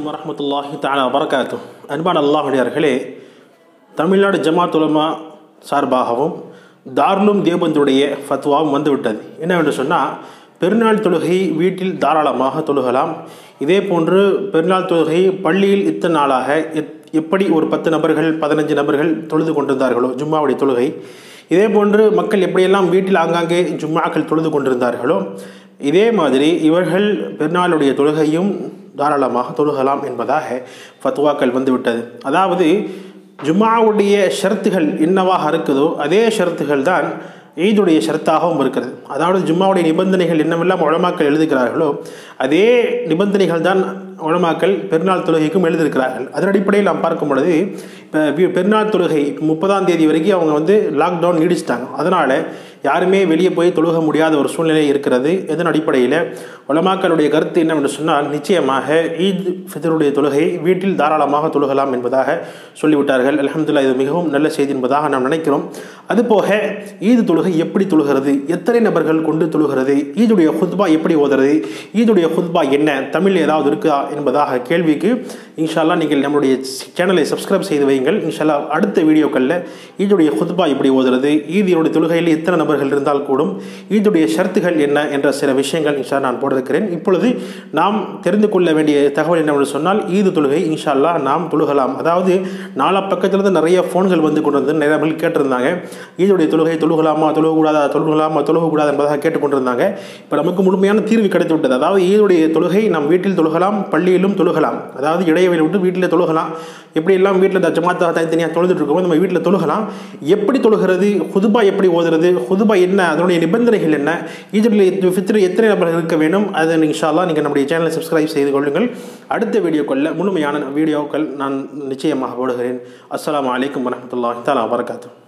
அலைக்கும் வரமத்துல்லாஹி தாலா வரகாத்து அன்பான அல்லாஹுடையார்களே தமிழ்நாடு ஜமாத் உலமா சார்பாகவும் தார்லும் தேபந்துடைய ஃபத்வாவும் வந்துவிட்டது என்னவென்று சொன்னால் பெருநாள் தொழுகை வீட்டில் தாராளமாக தொழுகலாம் இதே போன்று பெருநாள் தொழுகை பள்ளியில் இத்தனை நாளாக எத் எப்படி ஒரு பத்து நபர்கள் பதினஞ்சு நபர்கள் தொழுது கொண்டிருந்தார்களோ ஜும்மாவுடைய தொழுகை இதே போன்று மக்கள் எப்படியெல்லாம் வீட்டில் ஆங்காங்கே ஜும்மாக்கள் தொழுது கொண்டிருந்தார்களோ இதே மாதிரி இவர்கள் பெருநாளுடைய தொழுகையும் தாராளமாக தொழுகலாம் என்பதாக ஃபத்வாக்கள் வந்துவிட்டது அதாவது ஜும்மாவுடைய ஷரத்துகள் என்னவாக இருக்குதோ அதே ஷரத்துகள் தான் ஈதுடைய ஷரத்தாகவும் இருக்கிறது அதாவது ஜும்மாவுடைய நிபந்தனைகள் என்னவெல்லாம் உளமாக்கள் எழுதுகிறார்களோ அதே நிபந்தனைகள் தான் உளமாக்கள் பெருநாள் தொழுகைக்கும் எழுதியிருக்கிறார்கள் அதன் அடிப்படையில் நாம் பார்க்கும் பொழுது இப்போ பெருநாள் தொழுகை முப்பதாம் தேதி வரைக்கும் அவங்க வந்து லாக்டவுன் நீடிச்சிட்டாங்க அதனால் யாருமே வெளியே போய் தொழுக முடியாத ஒரு சூழ்நிலை இருக்கிறது இதன் அடிப்படையில் உலமாக்களுடைய கருத்து என்னவென்று சொன்னால் நிச்சயமாக ஈத் ஃபிதருடைய தொழுகை வீட்டில் தாராளமாக தொழுகலாம் என்பதாக சொல்லிவிட்டார்கள் அலமதுல்லா இது மிகவும் நல்ல செய்தி என்பதாக நாம் நினைக்கிறோம் அதுபோக ஈது தொழுகை எப்படி தொழுகிறது எத்தனை நபர்கள் கொண்டு தொழுகிறது ஈதுடைய ஹுத்பா எப்படி ஓதுறது ஈதுடைய ஹுத்பா என்ன தமிழ் ஏதாவது இருக்கா என்பதாக கேள்விக்கு இன்ஷால்லா நீங்கள் நம்மளுடைய சேனலை சப்ஸ்கிரைப் செய்து வையுங்கள் இன்ஷால்லா அடுத்த வீடியோக்களில் ஈதுடைய ஹுத்பா எப்படி ஓதுறது ஈதியுடைய தொழுகையில் எத்தனை நபர்கள் இருந்தால் கூடும் ஈதுடைய ஷர்த்துகள் என்ன என்ற சில விஷயங்கள் இன்ஷா நான் போட்டிருக்கிறேன் இப்பொழுது நாம் தெரிந்து கொள்ள வேண்டிய தகவல் என்னவென்று சொன்னால் ஈது தொழுகை இன்ஷால்லா நாம் தொழுகலாம் அதாவது நாலா பக்கத்திலிருந்து நிறைய ஃபோன்கள் வந்து கொண்டு வந்து நிறைய பேர் கேட்டிருந்தாங்க ஈதுடைய தொழுகை தொழுகலாமா தொழுகக்கூடாதா தொழுகலாமா தொழுகக்கூடாது என்பதாக கேட்டுக்கொண்டிருந்தாங்க இப்போ நமக்கு முழுமையான தீர்வு கிடைத்து விட்டது அதாவது ஈதுடைய தொழுகை நம் வீட்டில் தொழுகலாம் பள்ளியிலும் தொழுகலாம் அதாவது இடைவெளி விட்டு வீட்டில் தொழுகலாம் எப்படி எல்லாம் வீட்டில் ஜமாத்தா தனித்தனியாக தொழுதுட்டு இருக்கோம் நம்ம வீட்டில் தொழுகலாம் எப்படி தொழுகிறது ஹுதுபா எப்படி ஓதுறது ஹுதுபா என்ன அதனுடைய நிபந்தனைகள் என்ன இதில் ஃபித்ரு எத்தனை நபர்கள் இருக்க வேண்டும் அதை இன்ஷால்லா நீங்கள் நம்முடைய சேனலை சப்ஸ்கிரைப் செய்து கொள்ளுங்கள் அடுத்த வீடியோக்களில் முழுமையான வீடியோக்கள் நான் நிச்சயமாக போடுகிறேன் அஸ்லாம் வலைக்கம் வரமத்துல்லாஹி தாலா வரகாத்து